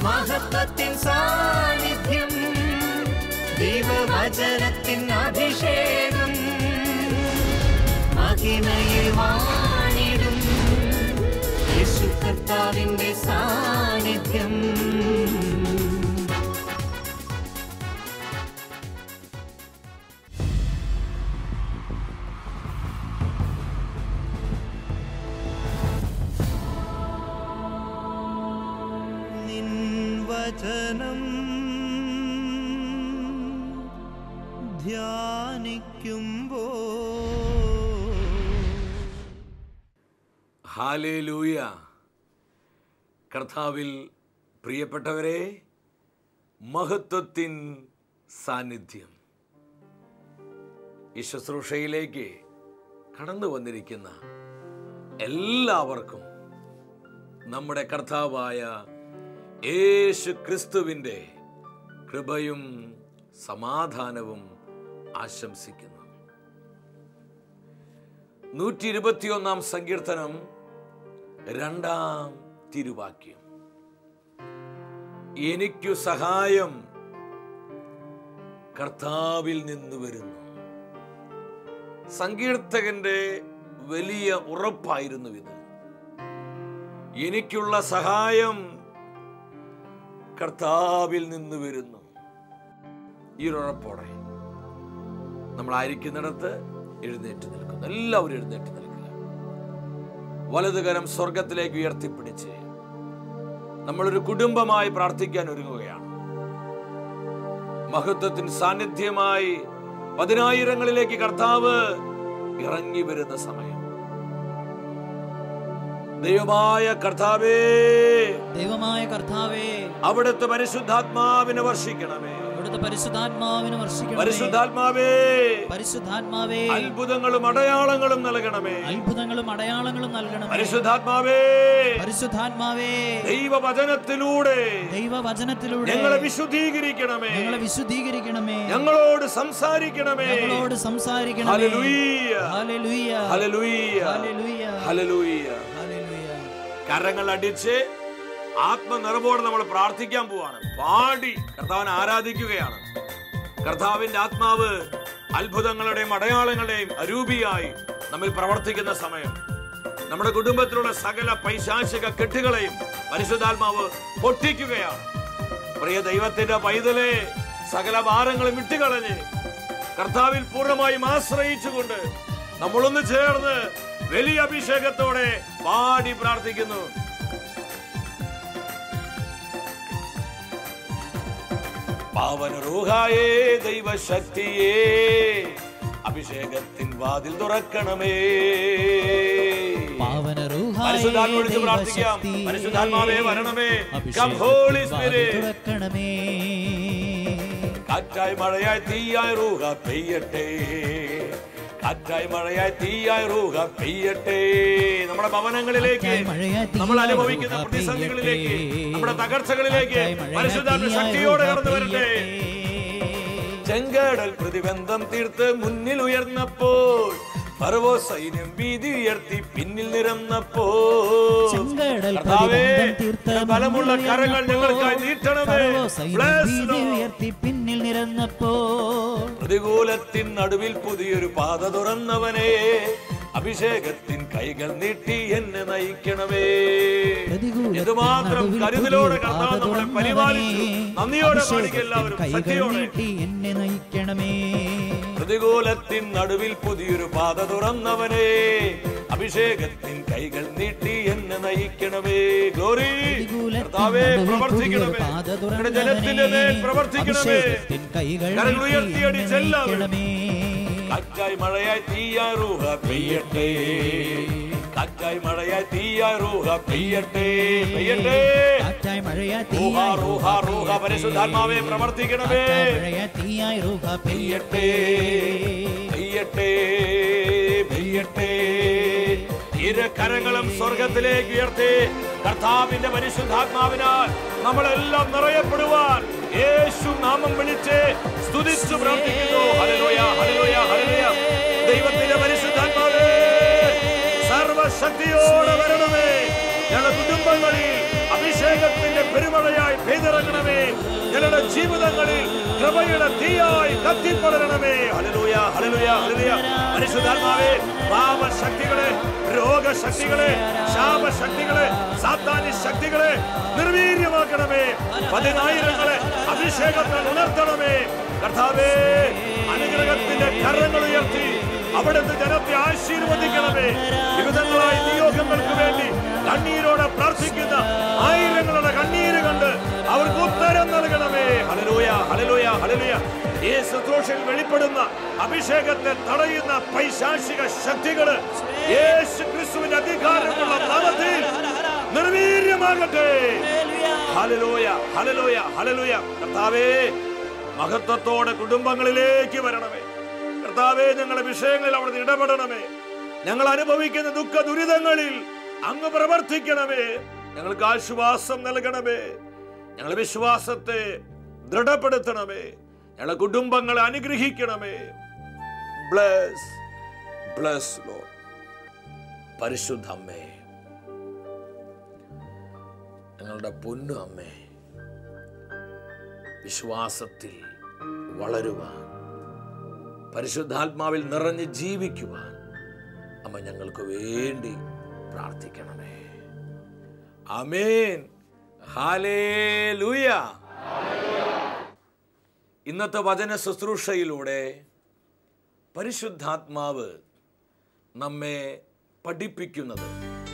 മഹത്വത്തിൻ സാന്നിധ്യം ദൈവവചനത്തിൻ അഭിഷേകം മഹിമയിൽ വാണിടും യേശു കർത്താവിന്റെ സാന്നിധ്യം നിൻ വചനം ധ്യാനിക്കുമ്പോ ഹാലേലൂയ കർത്താവിൽ പ്രിയപ്പെട്ടവരെ മഹത്വത്തിൻ സാന്നിധ്യം ഈ ശുശ്രൂഷയിലേക്ക് കടന്നു വന്നിരിക്കുന്ന എല്ലാവർക്കും നമ്മുടെ കർത്താവായ യേശു ക്രിസ്തുവിൻ്റെ കൃപയും സമാധാനവും ആശംസിക്കുന്നു നൂറ്റി ഇരുപത്തിയൊന്നാം സങ്കീർത്തനം രണ്ടാം തിരുവാക്യം എനിക്കു സഹായം കർത്താവിൽ നിന്ന് വരുന്നു സങ്കീർത്തകന്റെ വലിയ ഉറപ്പായിരുന്നു ഇത് എനിക്കുള്ള സഹായം കർത്താവിൽ നിന്ന് വരുന്നു ഈ ഒരു ഉറപ്പോടെ നമ്മളായിരിക്കുന്നിടത്ത് എഴുന്നേറ്റ് നിൽക്കുന്നു എല്ലാവരും എഴുന്നേറ്റ് നിൽക്കുക വലതുകരം സ്വർഗത്തിലേക്ക് ഉയർത്തിപ്പിടിച്ച് നമ്മളൊരു കുടുംബമായി പ്രാർത്ഥിക്കാൻ ഒരുങ്ങുകയാണ് മഹത്വത്തിൻ സാന്നിധ്യമായി പതിനായിരങ്ങളിലേക്ക് കർത്താവ് ഇറങ്ങി വരുന്ന സമയം ദൈവമായ കർത്താവേ ദൈവമായ കർത്താവേ അവിടുത്തെ പരിശുദ്ധാത്മാവിനെ വർഷിക്കണമേ അവിടുത്തെ പരിശുദ്ധാത്മാവിന് വർഷിക്കണമേ പരിശുദ്ധാത്മാവേ പരിശുദ്ധാത്മാവേ അത്ഭുതങ്ങളും അടയാളങ്ങളും നൽകണമേ അത്ഭുതങ്ങളും അടയാളങ്ങളും നൽകണമേ പരിശുദ്ധാത്മാവേ പരിശുദ്ധാത്മാവേ ദൈവവചനത്തിലൂടെ ദൈവവചനത്തിലൂടെ ഞങ്ങളെ വിശുദ്ധീകരിക്കണമേ ഞങ്ങളെ വിശുദ്ധീകരിക്കണമേ ഞങ്ങളോട് സംസാരിക്കണമേ ഞങ്ങളോട് സംസാരിക്കണമേ ഹല്ലേലൂയ. ഹല്ലേലൂയ ഹല്ലേലൂയ. ഹല്ലേലൂയ ഹല്ലേലൂയ. ഹല്ലേലൂയ കരങ്ങൾ അടിച്ച് ആത്മനിറവോടെ നമ്മൾ പ്രാർത്ഥിക്കാൻ പോവാണ് പാടി കർത്താവിനെ ആരാധിക്കുകയാണ് കർത്താവിന്റെ ആത്മാവ് അത്ഭുതങ്ങളുടെയും അടയാളങ്ങളുടെയും അരൂപിയായി നമ്മിൽ പ്രവർത്തിക്കുന്ന സമയം നമ്മുടെ കുടുംബത്തിലുള്ള സകല പൈശാചിക കെട്ടുകളെയും പരിശുദ്ധാത്മാവ് പൊട്ടിക്കുകയാണ് പ്രിയ ദൈവത്തിന്റെ പൈതലെ സകല ഭാരങ്ങളും വിട്ടുകളഞ്ഞ് കർത്താവിൽ പൂർണ്ണമായും ആശ്രയിച്ചുകൊണ്ട് നമ്മളൊന്ന് ചേർന്ന് വലിയ അഭിഷേകത്തോടെ പാടി പ്രാർത്ഥിക്കുന്നു പാവന റൂഹായേ ദൈവശക്തിയേ അഭിഷേകത്തിൻ വാതിൽ തുറക്കണമേ പാവന റൂഹായേ പരിശുദ്ധാത്മാവ് വിളിച്ച് പ്രാർത്ഥിക്കാം. ദൈവശക്തിയേ, പരിശുദ്ധാത്മാവേ വരണമേ. Come, അഭിഷേകത്തിൻ Holy വാതിൽ Spirit. തുറക്കണമേ കാറ്റായി മഴയായി തീയായി റൂഹ പെയ്യട്ടെ കാറ്റായി മഴയായി തീയായി റൂഹ പെയ്യട്ടെ നമ്മുടെ ഭവനങ്ങളിലേക്ക് കാറ്റായി മഴയായി തീയായി നമ്മൾ അനുഭവിക്കുന്ന റൂഹ പ്രതിസന്ധികളിലേക്ക് പെയ്യട്ടെ. നമ്മുടെ തകർച്ചകളിലേക്ക് കാറ്റായി മഴയായി പരിശുദ്ധാത്മ തീയായി ശക്തിയോടെ റൂഹ കടന്നു വരട്ടെ പെയ്യട്ടെ. ചെങ്കടൽ പ്രതിബന്ധം തീർത്ത് മുന്നിൽ ഉയർന്നപ്പോൾ ഫറവോ സൈന്യം ഭീതി ഉയർത്തി പിന്നിൽ നിരന്നപ്പോൾ ചെങ്കടൽ കർത്താവേ, പ്രതിബന്ധം തീർത്ത ബലമുള്ള മുന്നിൽ കരങ്ങൾ ഞങ്ങൾക്കായി ഉയർന്നപ്പോൾ നീട്ടണമേ ഫറവോ സൈന്യം Bless ഭീതി Lord. ഉയർത്തി പിന്നിൽ നിരന്നപ്പോൾ പ്രതികൂലത്തിൻ നടുവിൽ പുതിയൊരു പാത തുറന്നവനെ അഭിഷേകത്തിൻ കൈകൾ നീട്ടി എന്നെ നയിക്കണമേ പ്രതികൂലത്തിൻ എന്തുമാത്രം നടുവിൽ കരുതലോടെ പുതിയൊരു കർത്താവ് പാത നമ്മളെ തുറന്നവനേ, പരിപാലിച്ചു നന്ദിയോടെ പാടിക്കുക അഭിഷേകത്തിൻ എല്ലാവരും കൈകൾ ശക്തിയോടെ നീട്ടി എന്നെ നയിക്കണമേ പ്രതികൂലത്തിൻ നടുവിൽ പുതിയൊരു പാത തുറന്നവനെ അഭിഷേകത്തിൻ കൈകൾ നീട്ടി എന്നെ നയിക്കണമേ ഗ്ലോറി പ്രതികൂലത്തിൻ കർത്താവേ നടുവിൽ പ്രവർത്തിക്കണമേ പുതിയൊരു പാത നിങ്ങളുടെ ജനത്തിന്റെ മേൽ തുറന്നവനേ, പ്രവർത്തിക്കണമേ അഭിഷേകത്തിൻ കൈകൾ കരങ്ങൾ നീട്ടി ഉയർത്തിയടിച്ച് എന്നെ എല്ലാവരും. നയിക്കണമേ കാറ്റായി മഴയായി തീയായി റൂഹ പെയ്യട്ടെ കാറ്റായി മഴയായി തീയായി റൂഹ പെയ്യട്ടെ പെയ്യട്ടെ കാറ്റായി മഴയായി റൂഹ തീയായി റൂഹ റൂഹ റൂഹ പെയ്യട്ടെ. പരിശുദ്ധാത്മാവേ പ്രവർത്തിക്കണമേ കാറ്റായി മഴയായി തീയായി റൂഹ പെയ്യട്ടെ പെയ്യട്ടെ പെയ്യട്ടെ ഇരു കരങ്ങളും സ്വർഗത്തിലേക്ക് ഉയർത്തി കർത്താവിന്റെ പരിശുദ്ധാത്മാവിനാൽ നമ്മളെല്ലാം നിറയപ്പെടുവാൻ യേശു നാമം വിളിച്ച് സ്തുതിച്ചു പ്രാർത്ഥിക്കുന്നു ഹല്ലേലൂയ ഹല്ലേലൂയ ഹല്ലേലൂയ ദൈവത്തിന്റെ പരിശുദ്ധാത്മാവേ സർവശക്തിയോടെ വരണമേ ഞങ്ങളുടെ കുടുംബങ്ങളിൽ അഭിഷേകത്തിന്റെ പെരുമഴയായി പെയ്തിറങ്ങണമേ ഞങ്ങളുടെ ജീവിതങ്ങളിൽ കൃപയുടെ തീയായി കത്തിപ്പടരണമേ ഹല്ലേലൂയ ഹല്ലേലൂയ ഹല്ലേലൂയ പരിശുദ്ധാത്മാവേ പാപശക്തികളെ രോഗശക്തികളെ ശാപശക്തികളെ സാത്താനി ശക്തികളെ നിർവീര്യമാക്കണമേ പതിനായിരങ്ങളെ അഭിഷേകത്താൽ ഉണർത്തണമേ കർത്താവേ അനുഗ്രഹത്തിന്റെ കരങ്ങൾ ഉയർത്തി അവിടുന്ന് ജനത്തെ ആശീർവദിക്കണമേ വിവിധങ്ങളായ നിയോഗങ്ങൾക്ക് വേണ്ടി കണ്ണീരോടെ പ്രാർത്ഥിക്കുന്ന ആയിരങ്ങളുടെ കണ്ണീര് കണ്ട് അവർക്ക് ഉത്തരം നൽകണമേ ഹലലൂയ ഹലലൂയ ഹലലൂയ ഈ ശുശ്രൂഷയിൽ വെളിപ്പെടുന്ന അഭിഷേകത്തെ തടയുന്ന പൈശാചിക ശക്തികള് യേശു ക്രിസ്തുവിന്റെ അധികാരമുള്ള നാമത്തിൽ നിർവീര്യമാകട്ടെ ഹലലൂയ ഹലലൂയ ഹലലൂയ കർത്താവേ മഹത്വത്തോടെ കുടുംബങ്ങളിലേക്ക് വരണമേ കർത്താവേ ഞങ്ങളുടെ വിഷയങ്ങളിൽ അവിടെ ഇടപെടണമേ ഞങ്ങൾ അനുഭവിക്കുന്ന ദുഃഖ ദുരിതങ്ങളിൽ അങ്ങ് പ്രവർത്തിക്കണമേ ഞങ്ങൾക്ക് ആശ്വാസം നൽകണമേ ഞങ്ങളുടെ വിശ്വാസത്തെ ദൃഢപ്പെടുത്തണമേ ഞങ്ങളുടെ കുടുംബങ്ങളെ അനുഗ്രഹിക്കണമേ ബ്ലസ് ബ്ലസ് ലോ പരിശുദ്ധ അമ്മേ ഞങ്ങളുടെ പൊന്നു അമ്മേ വിശ്വാസത്തിൽ വളരുവാൻ പരിശുദ്ധാത്മാവിൽ നിറഞ്ഞ് ജീവിക്കുവാൻ അമ്മ ഞങ്ങൾക്ക് വേണ്ടി പ്രാർത്ഥിക്കണമേ അമേൻ ഹാലേലൂയ ഇന്നത്തെ വചന ശുശ്രൂഷയിലൂടെ പരിശുദ്ധാത്മാവ് നമ്മെ പഠിപ്പിക്കുന്നത്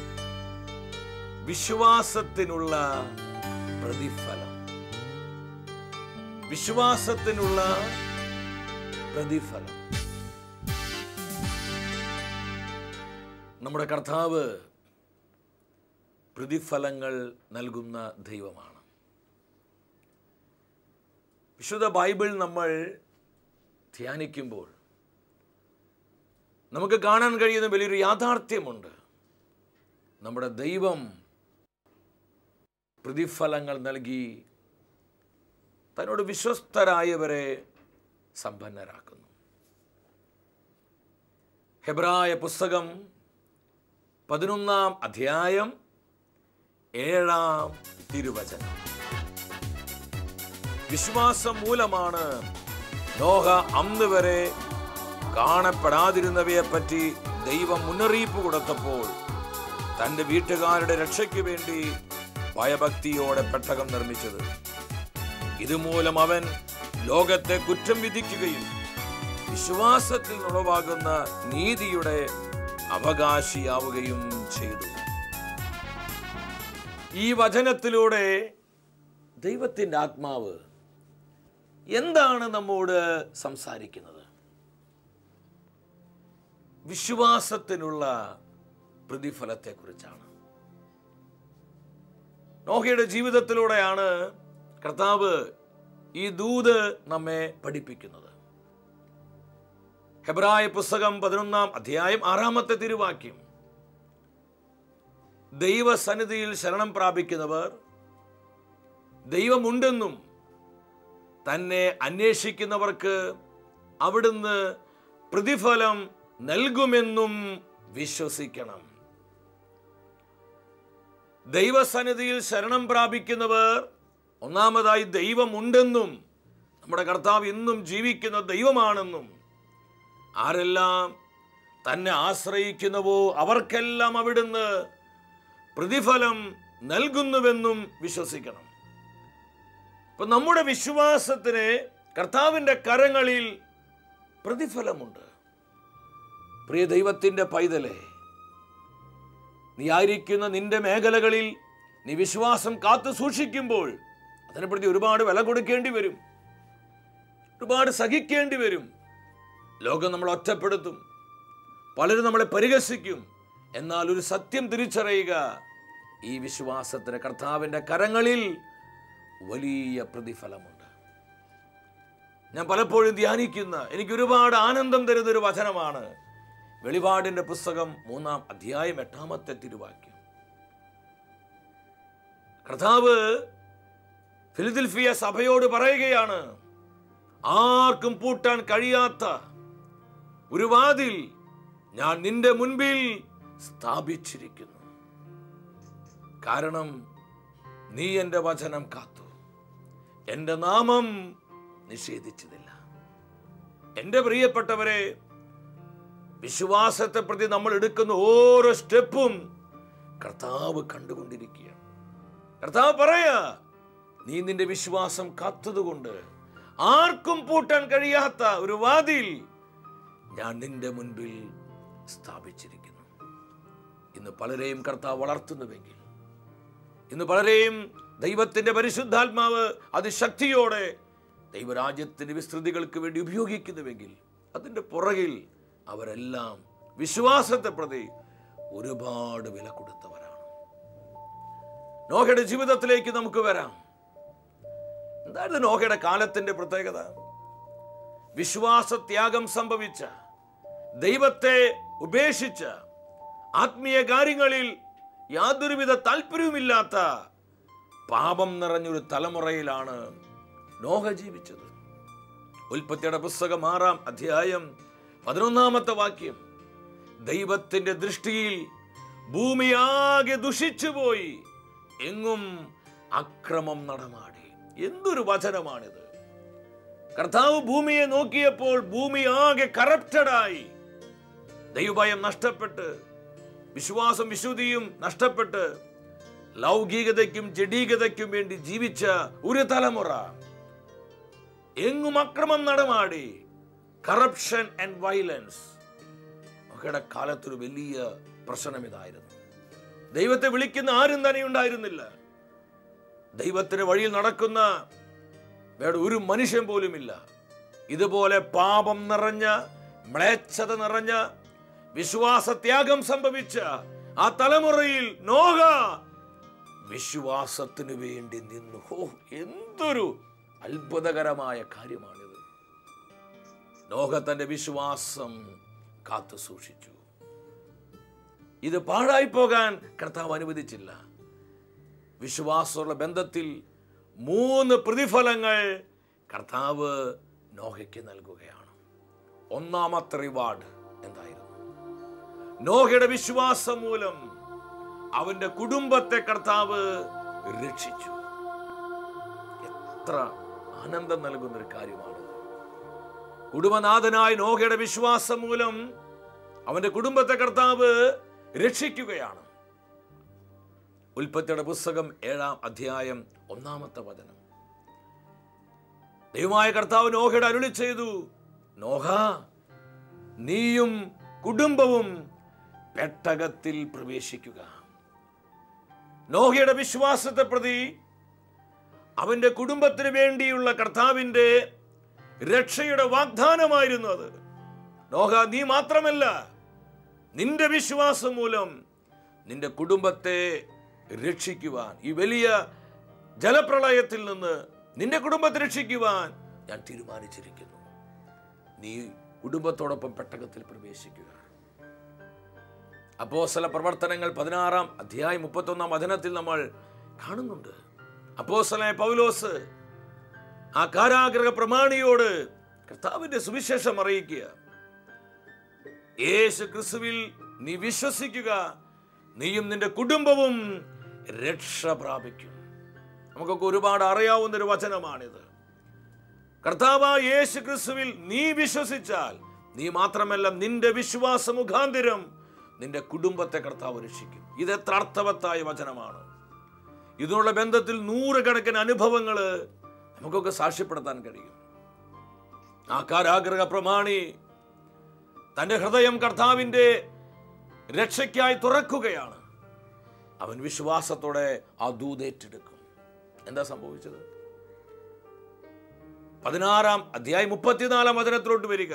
വിശ്വാസത്തിനുള്ള പ്രതിഫലം വിശ്വാസത്തിനുള്ള പ്രതിഫലം നമ്മുടെ കർത്താവ് പ്രതിഫലങ്ങൾ നൽകുന്ന ദൈവമാണ് വിശുദ്ധ ബൈബിൾ നമ്മൾ ധ്യാനിക്കുമ്പോൾ നമുക്ക് കാണാൻ കഴിയുന്ന വലിയൊരു യാഥാർത്ഥ്യമുണ്ട് നമ്മുടെ ദൈവം പ്രതിഫലങ്ങൾ നൽകി തന്നോട് വിശ്വസ്തരായവരെ സമ്പന്നരാക്കുന്നു ഹെബ്രായ പുസ്തകം പതിനൊന്നാം അധ്യായം ഏഴാം തിരുവചനം വിശ്വാസം മൂലമാണ് നോഹ അന്ന് വരെ കാണപ്പെടാതിരുന്നവയെ പറ്റി ദൈവം മുന്നറിയിപ്പ് കൊടുത്തപ്പോൾ തന്റെ വീട്ടുകാരുടെ രക്ഷയ്ക്ക് വേണ്ടി ഭയഭക്തിയോടെ പെട്ടകം നിർമ്മിച്ചത് ഇതുമൂലം അവൻ ലോകത്തെ കുറ്റം വിധിക്കുകയും വിശ്വാസത്തിൽ ഉളവാകുന്ന നീതിയുടെ അവകാശിയാവുകയും ചെയ്തു ഈ വചനത്തിലൂടെ ദൈവത്തിൻ്റെ ആത്മാവ് എന്താണ് നമ്മോട് സംസാരിക്കുന്നത് വിശ്വാസത്തിനുള്ള പ്രതിഫലത്തെക്കുറിച്ചാണ് നോഹയുടെ ജീവിതത്തിലൂടെയാണ് കർത്താവ് ഈ ദൂത് നമ്മെ പഠിപ്പിക്കുന്നത് ഹെബ്രായ പുസ്തകം പതിനൊന്നാം അധ്യായം ആറാമത്തെ തിരുവാക്യം ദൈവസന്നിധിയിൽ ശരണം പ്രാപിക്കുന്നവർ ദൈവമുണ്ടെന്നും തന്നെ അന്വേഷിക്കുന്നവർക്ക് അവിടുന്ന് പ്രതിഫലം നൽകുമെന്നും വിശ്വസിക്കണം ദൈവസന്നിധിയിൽ ശരണം പ്രാപിക്കുന്നവർ ഒന്നാമതായി ദൈവമുണ്ടെന്നും നമ്മുടെ കർത്താവ് ഇന്നും ജീവിക്കുന്ന ദൈവമാണെന്നും ആരെല്ലാം തന്നെ ആശ്രയിക്കുന്നുവോ അവർക്കെല്ലാം അവിടുന്ന് പ്രതിഫലം നൽകുന്നുവെന്നും വിശ്വസിക്കണം ഇപ്പൊ നമ്മുടെ വിശ്വാസത്തിന് കർത്താവിൻ്റെ കരങ്ങളിൽ പ്രതിഫലമുണ്ട് പ്രിയ ദൈവത്തിൻ്റെ പൈതലെ നീ ആയിരിക്കുന്ന നിന്റെ മേഖലകളിൽ നീ വിശ്വാസം കാത്തു സൂക്ഷിക്കുമ്പോൾ അതിനെപ്പറ്റി ഒരുപാട് വില കൊടുക്കേണ്ടി വരും ഒരുപാട് സഹിക്കേണ്ടി വരും ലോകം നമ്മളെ ഒറ്റപ്പെടുത്തും പലരും നമ്മളെ പരിഹസിക്കും എന്നാൽ ഒരു സത്യം തിരിച്ചറിയുക ഈ വിശ്വാസത്തിന് കർത്താവിൻ്റെ കരങ്ങളിൽ വലിയ പ്രതിഫലമുണ്ട് ഞാൻ പലപ്പോഴും ധ്യാനിക്കുന്ന എനിക്ക് ഒരുപാട് ആനന്ദം തരുന്ന ഒരു വചനമാണ് വെളിപാടിന്റെ പുസ്തകം മൂന്നാം അധ്യായം എട്ടാമത്തെ തിരുവാക്യം കർത്താവ് ഫിലിദിൽഫിയ സഭയോട് പറയുകയാണ് ആർക്കും പൂട്ടാൻ കഴിയാത്ത ഒരു വാതിൽ ഞാൻ നിന്റെ മുൻപിൽ സ്ഥാപിച്ചിരിക്കുന്നു കാരണം നീ എൻ്റെ വചനം കാത്തു എൻ്റെ നാമം നിഷേധിച്ചതില്ല എൻ്റെ പ്രിയപ്പെട്ടവരെ വിശ്വാസത്തെ പ്രതി നമ്മൾ എടുക്കുന്ന ഓരോ സ്റ്റെപ്പും കർത്താവ് കണ്ടുകൊണ്ടിരിക്കുകയാണ് കർത്താവ് പറയാ നീ നിന്റെ വിശ്വാസം കാത്തതുകൊണ്ട് ആർക്കും പൂട്ടാൻ കഴിയാത്ത ഒരു വാതിൽ ഞാൻ നിന്റെ മുൻപിൽ സ്ഥാപിച്ചിരിക്കുന്നു ഇന്ന് പലരെയും കർത്താവ് വളർത്തുന്നുവെങ്കിൽ ഇന്ന് പലരെയും ദൈവത്തിന്റെ പരിശുദ്ധാത്മാവ് അതിശക്തിയോടെ ദൈവരാജ്യത്തിന്റെ വിസ്തൃതികൾക്ക് വേണ്ടി ഉപയോഗിക്കുന്നുവെങ്കിൽ അതിന്റെ പുറകിൽ അവരെല്ലാം വിശ്വാസത്തെ പ്രതി ഒരുപാട് വില കൊടുത്തവരാണ് നോഹയുടെ ജീവിതത്തിലേക്ക് നമുക്ക് വരാം എന്തായിരുന്നു നോഹയുടെ കാലത്തിന്റെ പ്രത്യേകത വിശ്വാസത്യാഗം സംഭവിച്ച ദൈവത്തെ ഉപേക്ഷിച്ച ആത്മീയ കാര്യങ്ങളിൽ യാതൊരുവിധ താല്പര്യവുമില്ലാത്ത പാപം നിറഞ്ഞൊരു തലമുറയിലാണ് നോഹ ജീവിച്ചത് ഉൽപ്പത്തിയുടെ പുസ്തകം ആറാം അധ്യായം പതിനൊന്നാമത്തെ വാക്യം ദൈവത്തിന്റെ ദൃഷ്ടിയിൽ ഭൂമിയാകെ ദുഷിച്ചുപോയി എങ്ങും അക്രമം നടമാടി എന്തൊരു വചനമാണിത് കർത്താവ് ഭൂമിയെ നോക്കിയപ്പോൾ ഭൂമി ആകെ കറപ്റ്റഡായി ദൈവഭയം നഷ്ടപ്പെട്ട് വിശ്വാസം വിശുദ്ധിയും നഷ്ടപ്പെട്ട് ലൗകികതയ്ക്കും ജഡീകതയ്ക്കും വേണ്ടി ജീവിച്ച ഒരു തലമുറ എങ്ങും അക്രമം നടമാടി കറപ്ഷൻ ആൻഡ് വയലൻസ് ഒക്കെയുടെ കാലത്തൊരു വലിയ പ്രശ്നം ഇതായിരുന്നു ദൈവത്തെ വിളിക്കുന്ന ആരും തന്നെ ഉണ്ടായിരുന്നില്ല ദൈവത്തിന്റെ വഴിയിൽ നടക്കുന്ന വേറെ ഒരു മനുഷ്യൻ പോലുമില്ല ഇതുപോലെ പാപം നിറഞ്ഞ മ്ലേച്ഛത നിറഞ്ഞ വിശ്വാസത്യാഗം സംഭവിച്ച ആ തലമുറയിൽ നോഹ വിശ്വാസത്തിനു വേണ്ടി നിന്നു ഹോ എന്തൊരു അത്ഭുതകരമായ കാര്യമാണിത് നോഹ തന്റെ വിശ്വാസം കാത്തു സൂക്ഷിച്ചു ഇത് പാഴായി പോകാൻ കർത്താവ് അനുവദിച്ചില്ല വിശ്വാസമുള്ള ബന്ധത്തിൽ മൂന്ന് പ്രതിഫലങ്ങൾ കർത്താവ് നോഹയ്ക്ക് നൽകുകയാണ് ഒന്നാമത്തെ റിവാർഡ് എന്തായിരുന്നു നോഹയുടെ വിശ്വാസം മൂലം അവന്റെ കുടുംബത്തെ കർത്താവ് രക്ഷിച്ചു എത്ര ആനന്ദം നൽകുന്ന ഒരു കാര്യമാണ് കുടുംബനാഥനായ നോഹയുടെ വിശ്വാസം മൂലം അവന്റെ കുടുംബത്തെ കർത്താവ് രക്ഷിക്കുകയാണ് ഉൽപ്പത്തിയുടെ പുസ്തകം ഏഴാം അധ്യായം ഒന്നാമത്തെ വചനം ദൈവമായ കർത്താവ് നോഹയുടെ അരുളി ചെയ്തു നോഹ നീയും കുടുംബവും പെട്ടകത്തിൽ പ്രവേശിക്കുക നോഹയുടെ വിശ്വാസത്തെ പ്രതി അവന്റെ കുടുംബത്തിന് വേണ്ടിയുള്ള കർത്താവിന്റെ രക്ഷയുടെ വാഗ്ദാനമായിരുന്നു അത് നോഹ നീ മാത്രമല്ല നിന്റെ വിശ്വാസം മൂലം നിന്റെ കുടുംബത്തെ രക്ഷിക്കുവാൻ ഈ വലിയ ജലപ്രളയത്തിൽ നിന്ന് നിന്റെ കുടുംബത്തെ രക്ഷിക്കുവാൻ ഞാൻ തീരുമാനിച്ചിരിക്കുന്നു നീ കുടുംബത്തോടൊപ്പം പെട്ടകത്തിൽ പ്രവേശിക്കുക അപ്പോസ്തല പ്രവർത്തനങ്ങൾ പതിനാറാം അധ്യായം മുപ്പത്തൊന്നാം വചനത്തിൽ നമ്മൾ കാണുന്നുണ്ട് അപ്പോസ്തലനായ പൗലോസ് ആ കാരാഗ്രഹ പ്രമാണിയോട് കർത്താവിന്റെ സുവിശേഷം അറിയിക്കുക യേശു ക്രിസ്തുവിൽ നീ വിശ്വസിക്കുക നീയും നിന്റെ കുടുംബവും രക്ഷ പ്രാപിക്കും നമുക്കൊക്കെ ഒരുപാട് അറിയാവുന്ന ഒരു വചനമാണിത് കർത്താവ് യേശു ക്രിസ്തുവിൽ നീ വിശ്വസിച്ചാൽ നീ മാത്രമല്ല നിന്റെ വിശ്വാസ മുഖാന്തിരം നിന്റെ കുടുംബത്തെ കർത്താവ് രക്ഷിക്കും ഇത് എത്ര അർത്ഥവത്തായ വചനമാണ് ഇതിനുള്ള ബന്ധത്തിൽ നൂറുകണക്കിന് അനുഭവങ്ങൾ നമുക്കൊക്കെ സാക്ഷ്യപ്പെടുത്താൻ കഴിയും ആ കാരാഗ്രഹ പ്രമാണി തന്റെ ഹൃദയം കർത്താവിന്റെ രക്ഷയ്ക്കായി തുറക്കുകയാണ് അവൻ വിശ്വാസത്തോടെ ആ ദൂതേറ്റെടുക്കും എന്താ സംഭവിച്ചത് പതിനാറാം അധ്യായം മുപ്പത്തിനാലാം വചനത്തിലോട്ട് വരിക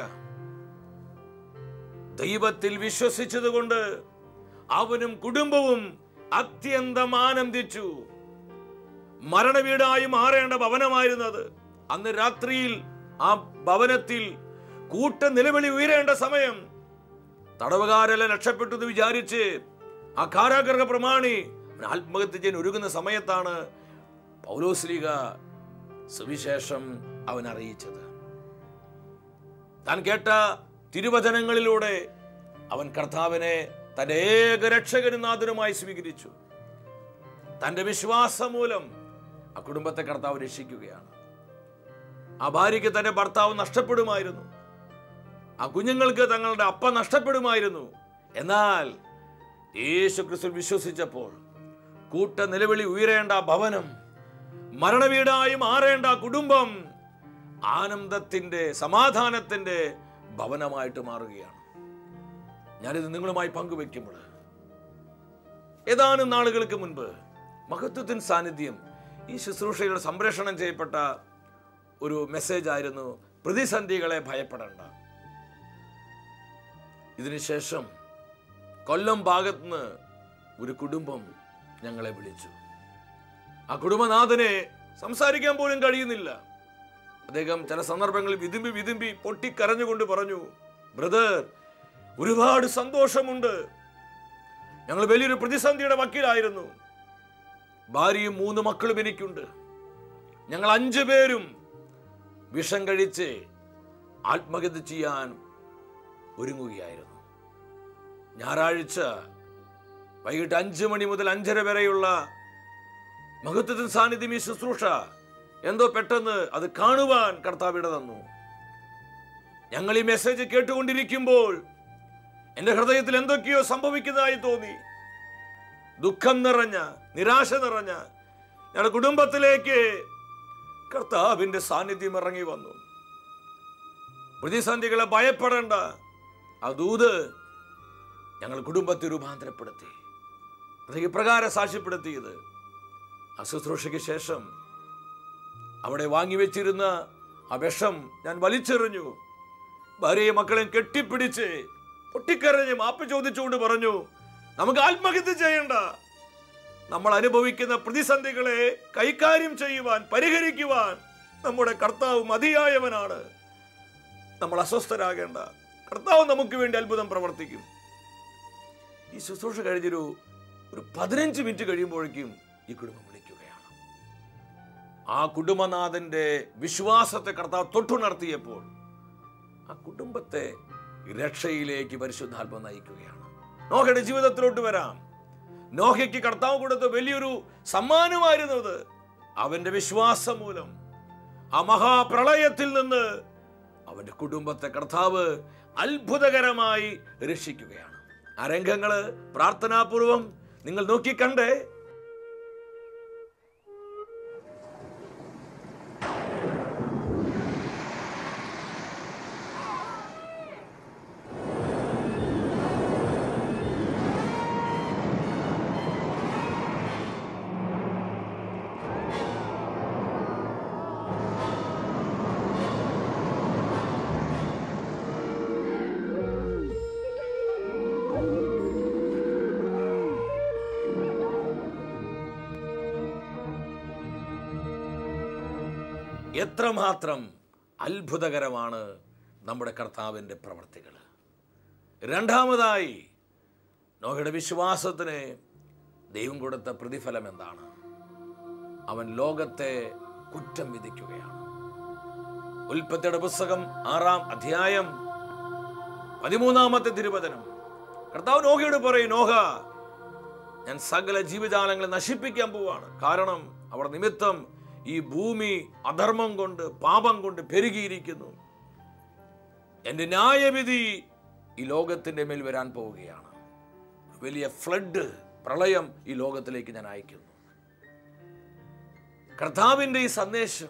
ദൈവത്തിൽ വിശ്വസിച്ചതുകൊണ്ട് അവനും കുടുംബവും അത്യന്തം ആനന്ദിച്ചു മരണവീടായി മാറേണ്ട ഭവനമായിരുന്നത് അന്ന് രാത്രിയിൽ ആ ഭവനത്തിൽ കൂട്ട നിലവിളി ഉയരേണ്ട സമയം തടവുകാരെല്ലാം രക്ഷപ്പെട്ടു എന്ന് വിചാരിച്ച് ആ കാരാഗ്രഹ പ്രമാണി അവൻ ആത്മഹത്യ ചെയ്യാൻ ഒരുങ്ങുന്ന സമയത്താണ് പൗലോസ്ലിക സുവിശേഷം അവൻ അറിയിച്ചത് താൻ കേട്ട തിരുവചനങ്ങളിലൂടെ അവൻ കർത്താവിനെ തന്റെ ഏക രക്ഷകനും നാഥനുമായി സ്വീകരിച്ചു തന്റെ വിശ്വാസം മൂലം ആ കുടുംബത്തെ കർത്താവ് രക്ഷിക്കുകയാണ് ആ ഭാര്യയ്ക്ക് തന്റെ ഭർത്താവ് നഷ്ടപ്പെടുമായിരുന്നു ആ കുഞ്ഞുങ്ങൾക്ക് തങ്ങളുടെ അപ്പ നഷ്ടപ്പെടുമായിരുന്നു എന്നാൽ യേശു ക്രിസ്തു വിശ്വസിച്ചപ്പോൾ കൂട്ട നിലവിളി ഉയരേണ്ട ആ ഭവനം മരണവീടായി മാറേണ്ട ആ കുടുംബം ആനന്ദത്തിന്റെ സമാധാനത്തിന്റെ ഭവനമായിട്ട് മാറുകയാണ് ഞാനിത് നിങ്ങളുമായി പങ്കുവെക്കുമ്പോൾ ഏതാനും നാളുകൾക്ക് മുൻപ് മഹത്വത്തിൻ സാന്നിധ്യം ഈ ശുശ്രൂഷയുടെ സംപ്രേഷണം ചെയ്യപ്പെട്ട ഒരു മെസ്സേജ് ആയിരുന്നു പ്രതിസന്ധികളെ ഭയപ്പെടേണ്ട ഇതിനുശേഷം കൊല്ലം ഭാഗത്തുനിന്ന് ഒരു കുടുംബം ഞങ്ങളെ വിളിച്ചു ആ കുടുംബനാഥനെ സംസാരിക്കാൻ പോലും കഴിയുന്നില്ല അദ്ദേഹം ചില സന്ദർഭങ്ങളിൽ വിതുമ്പി വിതുമ്പി പൊട്ടിക്കരഞ്ഞുകൊണ്ട് പറഞ്ഞു ബ്രദർ ഒരുപാട് സന്തോഷമുണ്ട് ഞങ്ങൾ വലിയൊരു പ്രതിസന്ധിയുടെ വക്കീലായിരുന്നു ഭാര്യയും മൂന്ന് മക്കളും എനിക്കുണ്ട് ഞങ്ങൾ അഞ്ചു പേരും വിഷം കഴിച്ച് ആത്മഹത്യ ചെയ്യാൻ ഒരുങ്ങുകയായിരുന്നു ഞായറാഴ്ച വൈകിട്ട് അഞ്ചു മണി മുതൽ അഞ്ചര വരെയുള്ള മഹത്വത്തിൻ സാന്നിധ്യം ഈ ശുശ്രൂഷ എന്തോ പെട്ടെന്ന് അത് കാണുവാൻ കർത്താവിട തന്നു ഞങ്ങൾ ഈ മെസ്സേജ് കേട്ടുകൊണ്ടിരിക്കുമ്പോൾ എന്റെ ഹൃദയത്തിൽ എന്തൊക്കെയോ സംഭവിക്കുന്നതായി തോന്നി ദുഃഖം നിറഞ്ഞ നിരാശ നിറഞ്ഞ ഞങ്ങളുടെ കുടുംബത്തിലേക്ക് കർത്താവിന്റെ സാന്നിധ്യം ഇറങ്ങി വന്നു പ്രതിസന്ധികളെ ഭയപ്പെടേണ്ട ആ ദൂത് ഞങ്ങൾ കുടുംബത്തെ രൂപാന്തരപ്പെടുത്തി അത് ഇപ്രകാരം സാക്ഷ്യപ്പെടുത്തിയത് ആ ശുശ്രൂഷയ്ക്ക് ശേഷം അവിടെ വാങ്ങിവെച്ചിരുന്ന ആ വിഷം ഞാൻ വലിച്ചെറിഞ്ഞു ഭാര്യയും മക്കളെയും കെട്ടിപ്പിടിച്ച് പൊട്ടിക്കരഞ്ഞ് മാപ്പ് ചോദിച്ചുകൊണ്ട് പറഞ്ഞു നമുക്ക് ആത്മഹത്യ ചെയ്യണ്ട നമ്മൾ അനുഭവിക്കുന്ന പ്രതിസന്ധികളെ കൈകാര്യം ചെയ്യുവാൻ പരിഹരിക്കുവാൻ നമ്മുടെ കർത്താവ് മതിയായവനാണ് നമ്മൾ അസ്വസ്ഥരാകേണ്ട കർത്താവ് നമുക്ക് വേണ്ടി അത്ഭുതം പ്രവർത്തിക്കും ഈ ശുശ്രൂഷ കഴിഞ്ഞൊരു ഒരു പതിനഞ്ച് മിനിറ്റ് കഴിയുമ്പോഴേക്കും ഈ കുടുംബം വിളിക്കുകയാണ് ആ കുടുംബനാഥന്റെ വിശ്വാസത്തെ കർത്താവ് തൊട്ടുണർത്തിയപ്പോൾ ആ കുടുംബത്തെ രക്ഷയിലേക്ക് പരിശുദ്ധാത്മ നയിക്കുകയാണ് നോഹയുടെ ജീവിതത്തിലോട്ട് വരാം നോഹയ്ക്ക് കർത്താവ് കൊടുത്ത വലിയൊരു സമ്മാനമായിരുന്നു അത് അവന്റെ വിശ്വാസം മൂലം ആ മഹാപ്രളയത്തിൽ നിന്ന് അവന്റെ കുടുംബത്തെ കർത്താവ് അത്ഭുതകരമായി രക്ഷിക്കുകയാണ് ആ രംഗങ്ങള് പ്രാർത്ഥനാപൂർവം നിങ്ങൾ നോക്കിക്കണ്ടേ എത്രമാത്രം അത്ഭുതകരമാണ് നമ്മുടെ കർത്താവിൻ്റെ പ്രവർത്തികൾ രണ്ടാമതായി നോഹയുടെ വിശ്വാസത്തിന് ദൈവം കൊടുത്ത പ്രതിഫലം എന്താണ് അവൻ ലോകത്തെ കുറ്റം വിധിക്കുകയാണ് ഉൽപ്പത്തിയുടെ പുസ്തകം ആറാം അധ്യായം പതിമൂന്നാമത്തെ തിരുവചനം കർത്താവ് നോഹയോട് പറയും നോഹ ഞാൻ സകല ജീവജാലങ്ങളെ നശിപ്പിക്കാൻ പോവാണ് കാരണം അവർ നിമിത്തം ഈ ഭൂമി അധർമ്മം കൊണ്ട് പാപം കൊണ്ട് പെരുകിയിരിക്കുന്നു എൻ്റെ ന്യായവിധി ഈ ലോകത്തിൻ്റെ മേൽ വരാൻ പോവുകയാണ് വലിയ ഫ്ലഡ് പ്രളയം ഈ ലോകത്തിലേക്ക് ഞാൻ അയക്കുന്നു കർത്താവിൻ്റെ ഈ സന്ദേശം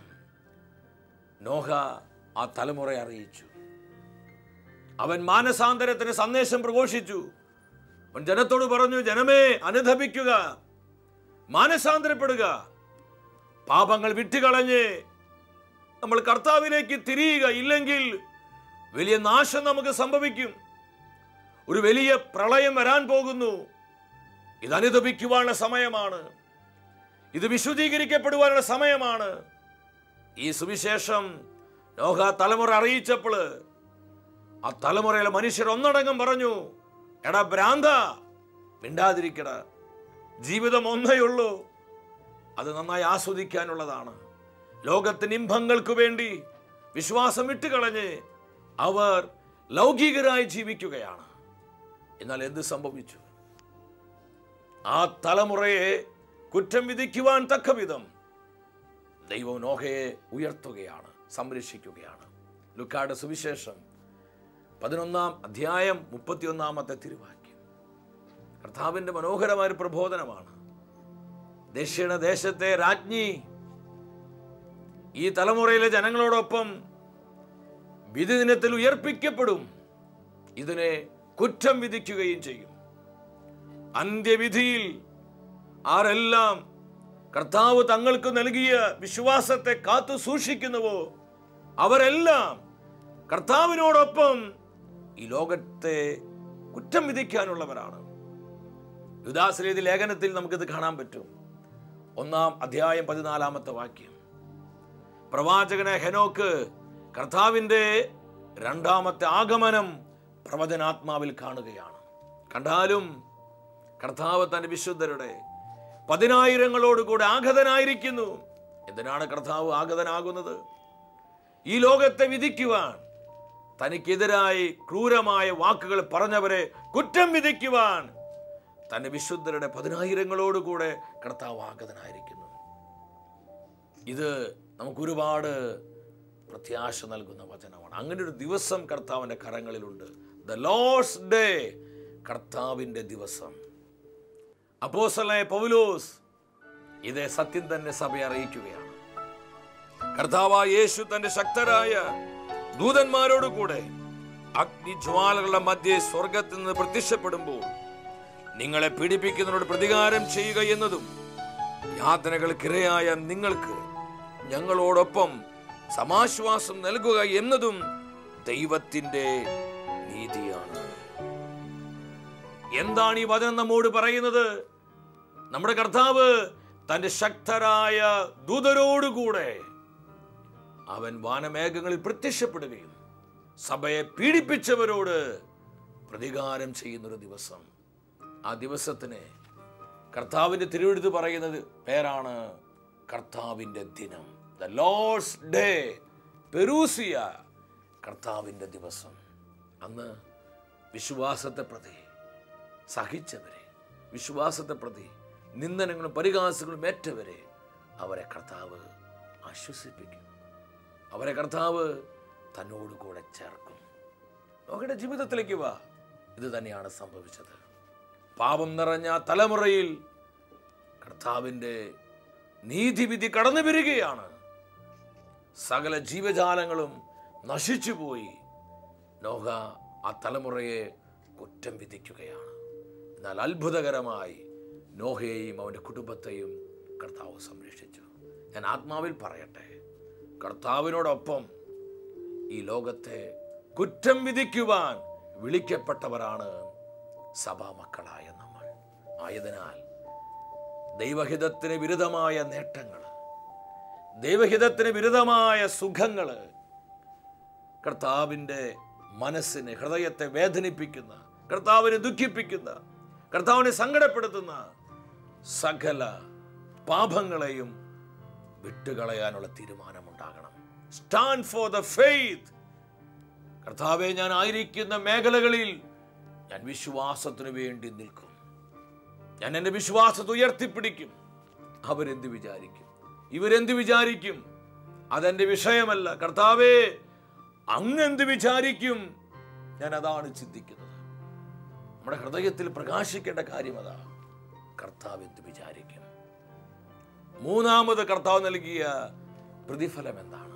നോഹ ആ തലമുറയെ അറിയിച്ചു അവൻ മാനസാന്തരത്തിന് സന്ദേശം പ്രഘോഷിച്ചു അവൻ ജനത്തോട് പറഞ്ഞു ജനമേ അനുധപിക്കുക മാനസാന്തരപ്പെടുക പാപങ്ങൾ വിട്ടുകളഞ്ഞ് നമ്മൾ കർത്താവിലേക്ക് തിരിയുക ഇല്ലെങ്കിൽ വലിയ നാശം നമുക്ക് സംഭവിക്കും ഒരു വലിയ പ്രളയം വരാൻ പോകുന്നു ഇത് അനുദപിക്കുവാനുള്ള സമയമാണ് ഇത് വിശുദ്ധീകരിക്കപ്പെടുവാനുള്ള സമയമാണ് ഈ സുവിശേഷം നോഹ തലമുറ അറിയിച്ചപ്പോൾ ആ തലമുറയിലെ മനുഷ്യർ ഒന്നടങ്കം പറഞ്ഞു എടാ ഭ്രാന്ത മിണ്ടാതിരിക്കട ജീവിതം ഒന്നേ ഉള്ളൂ അത് നന്നായി ആസ്വദിക്കാനുള്ളതാണ് ലോകത്തിന് ഇമ്പങ്ങൾക്ക് വേണ്ടി വിശ്വാസം വിട്ടുകളഞ്ഞ് അവർ ലൗകികരായി ജീവിക്കുകയാണ് എന്നാൽ എന്ത് സംഭവിച്ചു ആ തലമുറയെ കുറ്റം വിധിക്കുവാൻ തക്കവിധം ദൈവം നോഹയെ ഉയർത്തുകയാണ് സംരക്ഷിക്കുകയാണ് ലുക്കായുടെ സുവിശേഷം പതിനൊന്നാം അധ്യായം മുപ്പത്തിയൊന്നാമത്തെ തിരുവാക്യം കർത്താവിന്റെ മനോഹരമായ ഒരു പ്രബോധനമാണ് ദക്ഷിണ ദേശത്തെ രാജ്ഞി ഈ തലമുറയിലെ ജനങ്ങളോടൊപ്പം വിധി ദിനത്തിൽ ഉയർപ്പിക്കപ്പെടും ഇതിനെ കുറ്റം വിധിക്കുകയും ചെയ്യും അന്ത്യവിധിയിൽ ആരെല്ലാം കർത്താവ് തങ്ങൾക്ക് നൽകിയ വിശ്വാസത്തെ കാത്തു സൂക്ഷിക്കുന്നുവോ അവരെല്ലാം കർത്താവിനോടൊപ്പം ഈ ലോകത്തെ കുറ്റം വിധിക്കാനുള്ളവരാണ് യുദാശ്രീതി ലേഖനത്തിൽ നമുക്കിത് കാണാൻ പറ്റും ഒന്നാം അധ്യായം പതിനാലാമത്തെ വാക്യം പ്രവാചകനെ ഹെനോക്ക് കർത്താവിൻ്റെ രണ്ടാമത്തെ ആഗമനം പ്രവചനാത്മാവിൽ കാണുകയാണ് കണ്ടാലും കർത്താവ് തന്റെ വിശുദ്ധരുടെ പതിനായിരങ്ങളോടുകൂടെ ആഗതനായിരിക്കുന്നു എന്തിനാണ് കർത്താവ് ആഗതനാകുന്നത് ഈ ലോകത്തെ വിധിക്കുവാൻ തനിക്കെതിരായി ക്രൂരമായ വാക്കുകൾ പറഞ്ഞവരെ കുറ്റം വിധിക്കുവാൻ തന്റെ വിശുദ്ധരുടെ പതിനായിരങ്ങളോടുകൂടെ കർത്താവ് ആഗതനായിരിക്കുന്നു ഇത് നമുക്ക് ഒരുപാട് പ്രത്യാശ നൽകുന്ന വചനമാണ് അങ്ങനെ ഒരു ദിവസം കർത്താവിൻ്റെ കരങ്ങളിലുണ്ട് ദ ലോസ് ഡേ കർത്താവിൻ്റെ ദിവസം അപ്പോസലായ പൗലോസ് ഇതേ സത്യം തന്നെ സഭയെ അറിയിക്കുകയാണ് കർത്താവായ യേശു തന്റെ ശക്തരായ ദൂതന്മാരോട് കൂടെ അഗ്നിജ്വാലകളുടെ മധ്യേ സ്വർഗത്തിൽ നിന്ന് പ്രത്യക്ഷപ്പെടുമ്പോൾ നിങ്ങളെ പീഡിപ്പിക്കുന്നതിനോട് പ്രതികാരം ചെയ്യുക എന്നതും യാതനകൾക്കിരയായ നിങ്ങൾക്ക് ഞങ്ങളോടൊപ്പം സമാശ്വാസം നൽകുക എന്നതും ദൈവത്തിന്റെ നീതിയാണ് എന്താണ് ഈ വചനം നമ്മോട് പറയുന്നത് നമ്മുടെ കർത്താവ് തന്റെ ശക്തരായ ദൂതരോടുകൂടെ അവൻ വാനമേഘങ്ങളിൽ പ്രത്യക്ഷപ്പെടുകയും സഭയെ പീഡിപ്പിച്ചവരോട് പ്രതികാരം ചെയ്യുന്നൊരു ദിവസം ആ ദിവസത്തിന് കർത്താവിന്റെ തിരുവെടുത്ത് പറയുന്നത് പേരാണ് കർത്താവിന്റെ ദിനം ദ ലോഡ്സ് ഡേ പെരൂസിയ കർത്താവിന്റെ ദിവസം അന്ന് വിശ്വാസത്തെ പ്രതി സഹിച്ചവരെ വിശ്വാസത്തെ പ്രതി നിന്ദനങ്ങളും പരിഹാസങ്ങളും ഏറ്റവരെ അവരെ കർത്താവ് ആശ്വസിപ്പിക്കും അവരെ കർത്താവ് തന്നോട് കൂടെ ചേർക്കും നോക്കട്ടെ ജീവിതത്തിലേക്ക് വാ ഇത് തന്നെയാണ് സംഭവിച്ചത് പാപം നിറഞ്ഞ ആ തലമുറയിൽ കർത്താവിൻ്റെ നീതിവിധി കടന്നു വരികയാണ് സകല ജീവജാലങ്ങളും നശിച്ചുപോയി നോഹ ആ തലമുറയെ കുറ്റം വിധിക്കുകയാണ് എന്നാൽ അത്ഭുതകരമായി നോഹയെയും അവൻ്റെ കുടുംബത്തെയും കർത്താവ് സംരക്ഷിച്ചു ഞാൻ ആത്മാവിൽ പറയട്ടെ കർത്താവിനോടൊപ്പം ഈ ലോകത്തെ കുറ്റം വിധിക്കുവാൻ വിളിക്കപ്പെട്ടവരാണ് സഭാമക്കളായ നമ്മൾ ആയതിനാൽ ദൈവഹിതത്തിന് വിരുദ്ധമായ നേട്ടങ്ങൾ ദൈവഹിതത്തിന് വിരുദ്ധമായ സുഖങ്ങൾ കർത്താവിൻ്റെ മനസ്സിനെ ഹൃദയത്തെ വേദനിപ്പിക്കുന്ന കർത്താവിനെ ദുഃഖിപ്പിക്കുന്ന കർത്താവിനെ സങ്കടപ്പെടുത്തുന്ന സകല പാപങ്ങളെയും വിട്ടുകളയാനുള്ള തീരുമാനമുണ്ടാകണം സ്റ്റാൻഡ് ഫോർ ദ ഫെയ്ത്ത് കർത്താവെ ഞാൻ ആയിരിക്കുന്ന മേഖലകളിൽ ഞാൻ വിശ്വാസത്തിനു വേണ്ടി നിൽക്കും ഞാൻ എൻ്റെ വിശ്വാസത്തെ ഉയർത്തിപ്പിടിക്കും അവരെന്ത് വിചാരിക്കും ഇവരെന്ത് വിചാരിക്കും അതെന്റെ വിഷയമല്ല കർത്താവേ അങ്ങെന്ത് വിചാരിക്കും ഞാൻ അതാണ് ചിന്തിക്കുന്നത് നമ്മുടെ ഹൃദയത്തിൽ പ്രകാശിക്കേണ്ട കാര്യം അതാ കർത്താവ് എന്ത് വിചാരിക്കും മൂന്നാമത് കർത്താവ് നൽകിയ പ്രതിഫലം എന്താണ്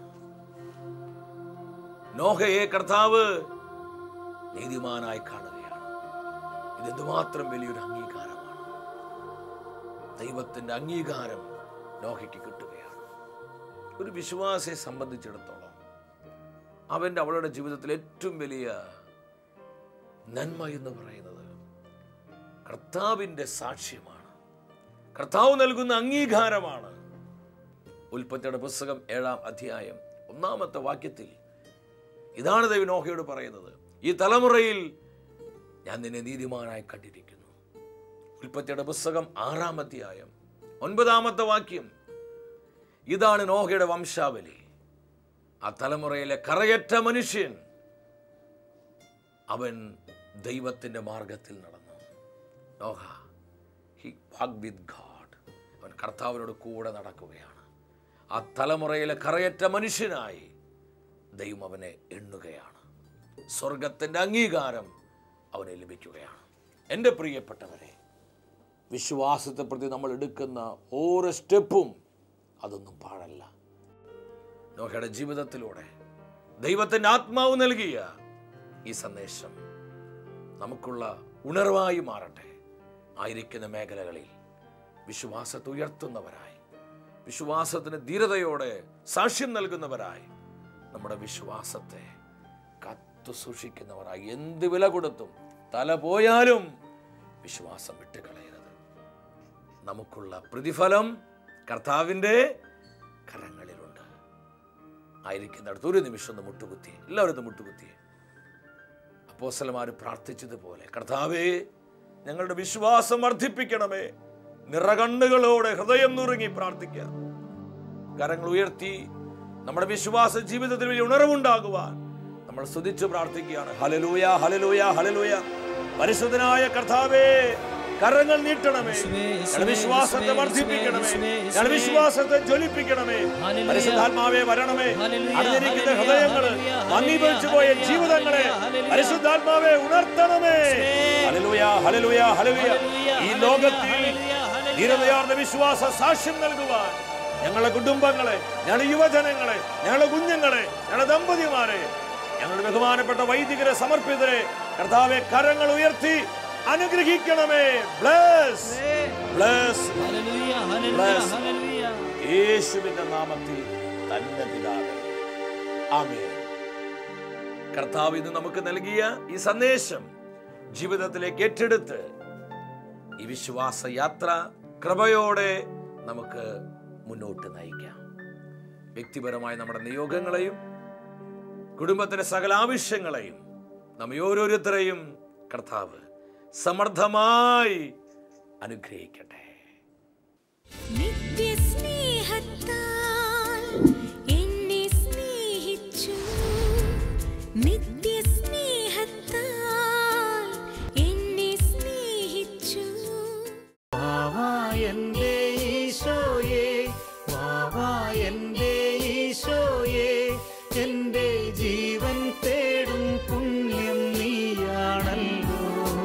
നോഹയെ കർത്താവ് നീതിമാനായി കാണുകയാണ് ഇതെന്തുമാത്രം വലിയൊരു അംഗീകാരമാണ് ദൈവത്തിന്റെ അംഗീകാരം നോഹയ്ക്ക് കിട്ടുകയാണ് ഒരു വിശ്വാസിയെ സംബന്ധിച്ചിടത്തോളം അവൻ്റെ അവളുടെ ജീവിതത്തിൽ ഏറ്റവും വലിയ നന്മ എന്ന് പറയുന്നത് കർത്താവിൻ്റെ സാക്ഷ്യമാണ് കർത്താവ് നൽകുന്ന അംഗീകാരമാണ് ഉൽപ്പത്തിയുടെ പുസ്തകം ഏഴാം അധ്യായം ഒന്നാമത്തെ വാക്യത്തിൽ ഇതാണ് ദൈവം നോഹയോട് പറയുന്നത് ഈ തലമുറയിൽ ഞാൻ നിന്നെ നീതിമാനായി കണ്ടിരിക്കുന്നു ഉൽപ്പത്തിയുടെ പുസ്തകം ആറാം അധ്യായം ഒൻപതാമത്തെ വാക്യം ഇതാണ് നോഹയുടെ വംശാവലി ആ തലമുറയിലെ കറയറ്റ മനുഷ്യൻ അവൻ ദൈവത്തിന്റെ മാർഗത്തിൽ നടന്നു Noah he walk with God അവൻ കർത്താവിനോട് കൂടെ നടക്കുകയാണ് ആ തലമുറയിലെ കറയറ്റ മനുഷ്യനായി ദൈവം അവനെ എണ്ണുകയാണ് സ്വർഗത്തിൻ്റെ അംഗീകാരം അവനെ ലഭിക്കുകയാണ് എൻ്റെ പ്രിയപ്പെട്ടവരെ വിശ്വാസത്തെ പ്രതി നമ്മൾ എടുക്കുന്ന ഓരോ സ്റ്റെപ്പും അതൊന്നും പാഴല്ല നോഹയുടെ ജീവിതത്തിലൂടെ ദൈവത്തിൻ്റെ ആത്മാവ് നൽകിയ ഈ സന്ദേശം നമുക്കുള്ള ഉണർവായി മാറട്ടെ ആയിരിക്കുന്ന മേഖലകളിൽ വിശ്വാസത്തെ ഉയർത്തുന്നവരായി വിശ്വാസത്തിന് ധീരതയോടെ സാക്ഷ്യം നൽകുന്നവരായി നമ്മുടെ വിശ്വാസത്തെ കത്തു സൂക്ഷിക്കുന്നവരായി എന്ത് വില കൊടുത്തും തല പോയാലും വിശ്വാസം വിട്ടുകളയരുത് നമുക്കുള്ള പ്രതിഫലം കർത്താവിൻ്റെ കരങ്ങളിലുണ്ട് ആയിരിക്കുന്നിടത്ത് ഒരു നിമിഷം ഒന്ന് മുട്ടുകുത്തി എല്ലാവരും ഒന്ന് മുട്ടുകുത്തിയേ അപ്പോസലമാർ പ്രാർത്ഥിച്ചതുപോലെ കർത്താവേ ഞങ്ങളുടെ വിശ്വാസം വർദ്ധിപ്പിക്കണമേ നിറകണ്ണുകളോടെ ഹൃദയം നുറുങ്ങി പ്രാർത്ഥിക്കാം കരങ്ങൾ ഉയർത്തി നമ്മുടെ വിശ്വാസ ജീവിതത്തിൽ വലിയ ഉണർവുണ്ടാകുവാൻ നമ്മൾ സ്തുതിച്ച് പ്രാർത്ഥിക്കുകയാണ് ഹലലൂയ ഹലലൂയ ഹലലൂയ പരിശുദ്ധനായ കർത്താവേ കരങ്ങൾ നീട്ടണമേ യേശുവേ, ഞങ്ങളുടെ വിശ്വാസത്തെ യേശുവേ, വർദ്ധിപ്പിക്കണമേ യേശുവേ, ഞങ്ങളുടെ യേശുവേ. വിശ്വാസത്തെ ജ്വലിപ്പിക്കണമേ ഹല്ലേലൂയ. പരിശുദ്ധാത്മാവേ വരണമേ ഹല്ലേലൂയ, അടഞ്ഞിരിക്കുന്ന ഹല്ലേലൂയ, ഹൃദയങ്ങള് ഹല്ലേലൂയ, മന്ദീഭവിച്ചു പോയ ഹല്ലേലൂയ, ജീവിതങ്ങളെ ഹല്ലേലൂയ. പരിശുദ്ധാത്മാവെ ഉണർത്തണമേ ഹല്ലേലൂയ ഹല്ലേലൂയ ഹല്ലേലൂയ ഈ ലോകത്തിൽ ധീരതയാർന്ന വിശ്വാസ സാക്ഷ്യം നൽകുവാൻ ഞങ്ങളുടെ കുടുംബങ്ങളെ ഞങ്ങളുടെ യുവജനങ്ങളെ ഞങ്ങളുടെ കുഞ്ഞുങ്ങളെ ഞങ്ങളുടെ ദമ്പതിമാരെ ഞങ്ങളുടെ ബഹുമാനപ്പെട്ട വൈദികരെ സമർപ്പിതരെ കർത്താവെ കരങ്ങൾ ഉയർത്തി അനുഗ്രഹിക്കണമേ ബ്ലസ് ബ്ലസ് ഹല്ലേലൂയ ഹല്ലേലൂയ Bless. ഹല്ലേലൂയ യേശുവിന്റെ നാമത്തിൽ തന്നെ പിതാവേ ആമേൻ കർത്താവ് ഇന്ന് നമുക്ക് നൽകിയ ഈ സന്ദേശം ജീവിതത്തിലേക്ക് ഏറ്റെടുത്ത് ഈ വിശ്വാസ യാത്ര കൃപയോടെ നമുക്ക് മുന്നോട്ട് നയിക്കാം വ്യക്തിപരമായ നമ്മുടെ നിയോഗങ്ങളെയും കുടുംബത്തിന്റെ സകല ആവശ്യങ്ങളെയും നമ്മെ ഓരോരുത്തരെയും കർത്താവ് സമർത്ഥമായി അനുഗ്രഹിക്കട്ടെ നിത്യസ്നേഹത്താൽ എന്നെ സ്നേഹിച്ചു നിത്യസ്നേഹത്താൽ എന്നെ സ്നേഹിച്ചു വാവാ എന്റെ ഈശോയേ വാവാ എന്റെ ഈശോയേ എന്റെ ജീവൻ തേടും പുണ്യം നീയാണല്ലോ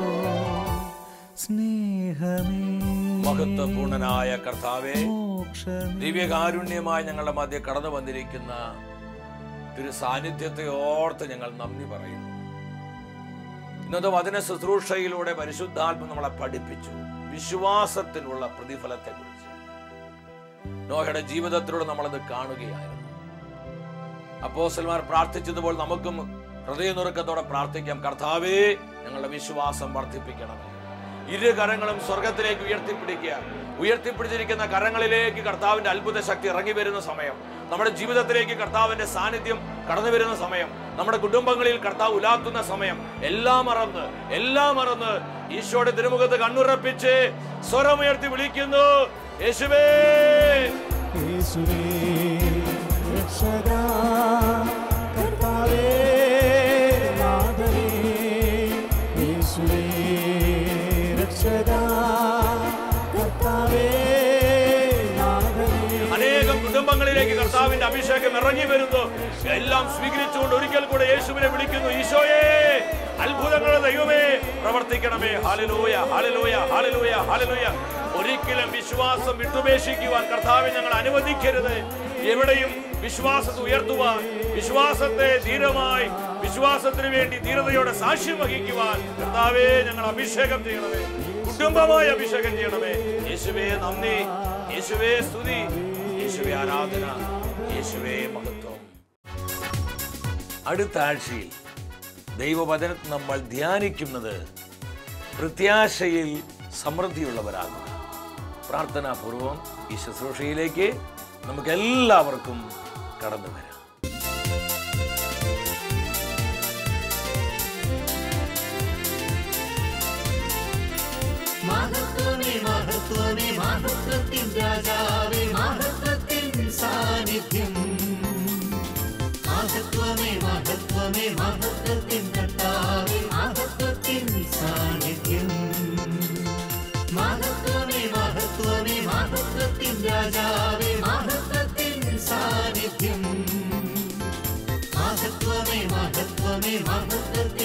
സ്നേഹമേ മഹത്വപൂർണനായ കർത്താവെ മോക്ഷമേ ദിവ്യകാരുണ്യമായി ഞങ്ങളുടെ മധ്യ കടന്നു വന്നിരിക്കുന്ന തിരു സാന്നിധ്യത്തെ ഓർത്ത് ഞങ്ങൾ നന്ദി പറയുന്നു ഇന്നത്തെ വചന ശുശ്രൂഷയിലൂടെ പരിശുദ്ധാത്മ നമ്മളെ പഠിപ്പിച്ചു വിശ്വാസത്തിനുള്ള പ്രതിഫലത്തെ കുറിച്ച് നോഹയുടെ ജീവിതത്തിലൂടെ നമ്മളത് കാണുകയായിരുന്നു അപ്പോസന്മാർ പ്രാർത്ഥിച്ചതുപോലെ നമുക്കും ഹൃദയനുറുക്കത്തോടെ പ്രാർത്ഥിക്കാം കർത്താവേ ഞങ്ങളുടെ വിശ്വാസം വർദ്ധിപ്പിക്കണമേ ഇരു കരങ്ങളും സ്വർഗത്തിലേക്ക് ഉയർത്തിപ്പിടിക്കുക ഉയർത്തിപ്പിടിച്ചിരിക്കുന്ന കരങ്ങളിലേക്ക് കർത്താവിന്റെ അത്ഭുത ശക്തി ഇറങ്ങി വരുന്ന സമയം നമ്മുടെ ജീവിതത്തിലേക്ക് കർത്താവിന്റെ സാന്നിധ്യം കടന്നു വരുന്ന സമയം നമ്മുടെ കുടുംബങ്ങളിൽ കർത്താവ് ഉലാത്തുന്ന സമയം എല്ലാം മറന്ന് എല്ലാം മറന്ന് ഈശോയുടെ തിരുമുഖത്ത് കണ്ണുറപ്പിച്ച് സ്വരമുയർത്തി വിളിക്കുന്നു യേശുവേ യേശുവേ രക്ഷകാ കർത്താവേ നാഥനേ യേശുവേ രക്ഷകാ കർത്താവേ നാഥനേ അനേകം കുടുംബങ്ങളിലേക്ക് കർത്താവിന്റെ അഭിഷേകം ഇറങ്ങി വരുന്നു എല്ലാം സ്വീകരിച്ചുകൊണ്ട് ഒരിക്കൽ കൂടെ യേശുവിനെ വിളിക്കുന്നു ഈശോയെ അത്ഭുതങ്ങളുടെ ദൈവമേ പ്രവർത്തിക്കണമേ ഹാലലൂയ ഹാലലൂയ ഹാലലൂയ ഹാലലൂയ ഒരിക്കലും വിശ്വാസം വിട്ടുപേക്ഷിക്കുവാൻ കർത്താവെ ഞങ്ങൾ അനുവദിക്കരുത് എവിടെയും വിശ്വാസത്തെ ഉയർത്തുവാൻ വിശ്വാസത്തെ ധീരമായി വിശ്വാസത്തിന് വേണ്ടി ധീരതയോടെ സാക്ഷ്യം വഹിക്കുവാൻ കർത്താവെ ഞങ്ങൾ അഭിഷേകം ചെയ്യണമേ കുടുംബമായി അഭിഷേകം ചെയ്യണമേ യേശുവേ നന്ദി യേശുവേ സ്തുതി യേശുവേ ആരാധന യേശുവേ മഹത്വം അടുത്ത ആഴ്ചയിൽ ദൈവവചനത്തിൽ നമ്മൾ ധ്യാനിക്കുന്നത് പ്രത്യാശയിൽ സമൃദ്ധിയുള്ളവരാകുക പ്രാർത്ഥനാപൂർവം ഈ ശുശ്രൂഷയിലേക്ക് നമുക്ക് എല്ലാവർക്കും കടന്നു വരാം മഹത്വമേ മഹത്വമേ മഹത്വത്തിൻ രാജാവേ മഹത്വത്തിൻ സാന്നിധ്യം മഹത്വമേ മഹത്വമേ മഹത്വത്തിൻ കർത്താവേ മഹത്വത്തിൻ സാന്നിധ്യം മഹത്വമേ മഹത്വമേ മഹത്വത്തിൻ മഹത്വമേ മഹത്വത്തിൻ